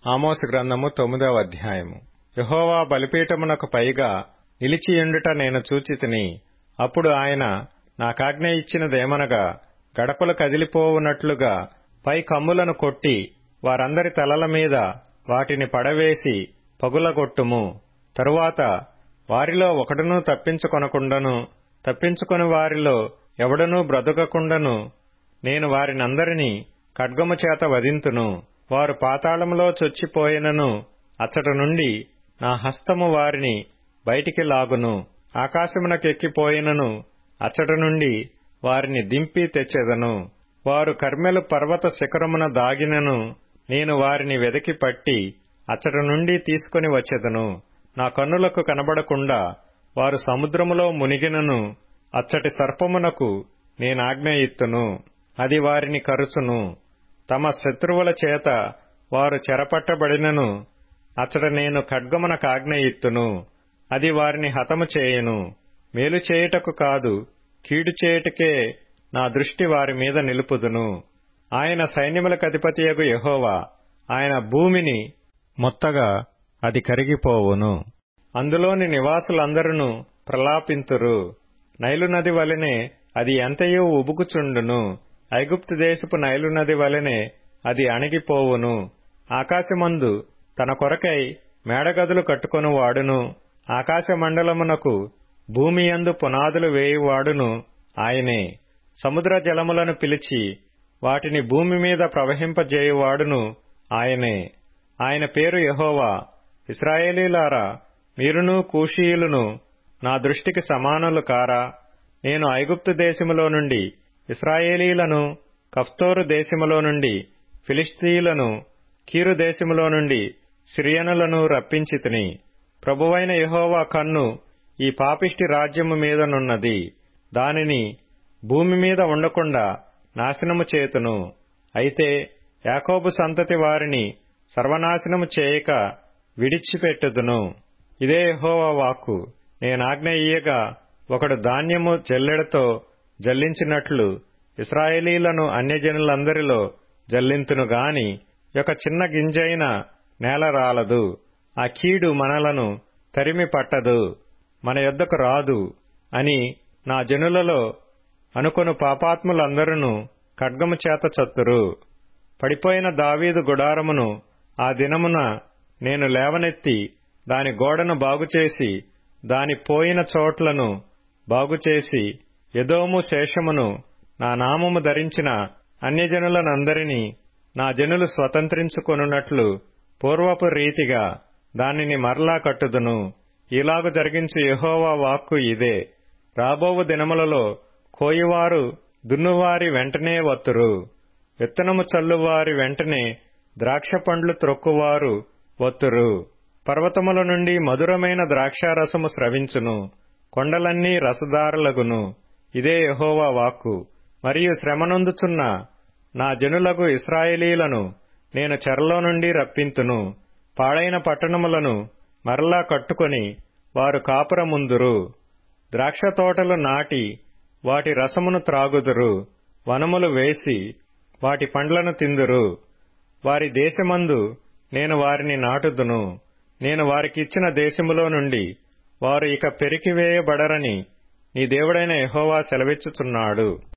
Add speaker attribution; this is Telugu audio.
Speaker 1: ఆమోసు గ్రంథము తొమ్మిదవ అధ్యాయము యహోవా బలిపీఠమునకు పైగా నిలిచియుండుట నేను చూచితిని అప్పుడు ఆయన నాకాజ్ఞ ఇచ్చినదేమనగా గడపలు కదిలిపోవునట్లుగా పై కమ్ములను కొట్టి వారందరి తలల మీద వాటిని పడవేసి పగులగొట్టుము తరువాత వారిలో ఒకడునూ తప్పించుకొనకుండను తప్పించుకొని వారిలో ఎవడనూ బ్రతుకకుండను నేను వారినందరినీ ఖడ్గము చేత వధింతును వారు పాతాళములో చొచ్చిపోయినను అచ్చట నుండి నా హస్తము వారిని బయటికి లాగును ఆకాశమునకెక్కిపోయినను అచ్చట నుండి వారిని దింపి తెచ్చెదను వారు కర్మెలు పర్వత శిఖరమున దాగినను నేను వారిని వెదకి పట్టి అచ్చట నుండి తీసుకొని వచ్చెదను నా కన్నులకు కనబడకుండా వారు సముద్రములో మునిగినను అచ్చటి సర్పమునకు నేనాజ్ఞ ఇత్తును అది వారిని కరుచును తమ శత్రువుల చేత వారు చెరపట్టబడినను అచ్చట నేను ఖడ్గమునకాజ్ఞ ఇత్తును అది వారిని హతము చేయును మేలు చేయుటకు కాదు కీడు చేయుటకే నా దృష్టి వారి మీద నిలుపుదును ఆయన సైన్యములకధిపతియగు యహోవా ఆయన భూమిని మొత్తగా అది కరిగిపోవును అందులోని నివాసులందరూ ప్రలాపింతురు నైలు నది వలెనే అది ఎంతయో ఉబుకుచుండును ఐగుప్తు దేశపు నైలు నది వలెనే అది అణిగిపోవును ఆకాశమందు తన కొరకై మేడగదులు కట్టుకొని వాడును ఆకాశమండలమునకు భూమియందు పునాదులు వేయువాడును ఆయనే సముద్ర జలములను పిలిచి వాటిని భూమి మీద ప్రవహింపజేయువాడును ఆయనే ఆయన పేరు యహోవా ఇస్రాయేలీలారా మీరును కూషీయులును నా దృష్టికి సమానులు కారా నేను ఐగుప్తు దేశములో నుండి ఇస్రాయేలీలను కఫ్తోరు దేశములో నుండి ఫిలిస్తీయులను కీరు దేశములో నుండి సిరియనులను రప్పించితిని ప్రభువైన యహోవా కన్ను ఈ పాపిష్టి రాజ్యము మీదనున్నది దానిని భూమి మీద ఉండకుండా నాశనము చేతును అయితే యాకోబు సంతతి వారిని సర్వనాశనము చేయక విడిచిపెట్టుదును ఇదే యహోవా వాక్కు నేనాజ్ఞ ఇయ్యగా ఒకడు ధాన్యము జల్లెడతో జల్లించినట్లు ఇస్రాయేలీలను అన్యజనులందరిలో జల్లింతును గాని ఒక చిన్న గింజైన నేల రాలదు ఆ కీడు మనలను తరిమి పట్టదు మన యొద్దకు రాదు అని నా జనులలో అనుకొను పాపాత్ములందరూ ఖడ్గము చేత చత్తురు పడిపోయిన దావీదు గుడారమును ఆ దినమున నేను లేవనెత్తి దాని గోడను బాగుచేసి దాని పోయిన చోట్లను బాగుచేసి ఎదోము శేషమును నా నామము ధరించిన అన్యజనులనందరినీ నా జనులు స్వతంత్రించుకొనున్నట్లు పూర్వపు రీతిగా దానిని మరలా కట్టుదును ఇలాగు జరిగించు యహోవా వాక్కు ఇదే రాబోవు దినములలో కోయివారు దున్నువారి వెంటనే వత్తురు విత్తనము చల్లువారి వెంటనే ద్రాక్ష పండ్లు త్రొక్కువారు వత్తురు పర్వతముల నుండి మధురమైన ద్రాక్షారసము స్రవించును కొండలన్నీ రసదారులగును ఇదే యహోవా వాక్కు మరియు శ్రమనొందుచున్న నా జనులకు ఇస్రాయేలీలను నేను చెరలో నుండి రప్పింతును పాడైన పట్టణములను మరలా కట్టుకొని వారు కాపురముందురు ద్రాక్ష తోటలు నాటి వాటి రసమును త్రాగుదురు వనములు వేసి వాటి పండ్లను తిందురు వారి దేశమందు నేను వారిని నాటుదును నేను వారికిచ్చిన దేశములో నుండి వారు ఇక పెరికివేయబడరని నీ దేవుడైన యహోవా సెలవిచ్చుచున్నాడు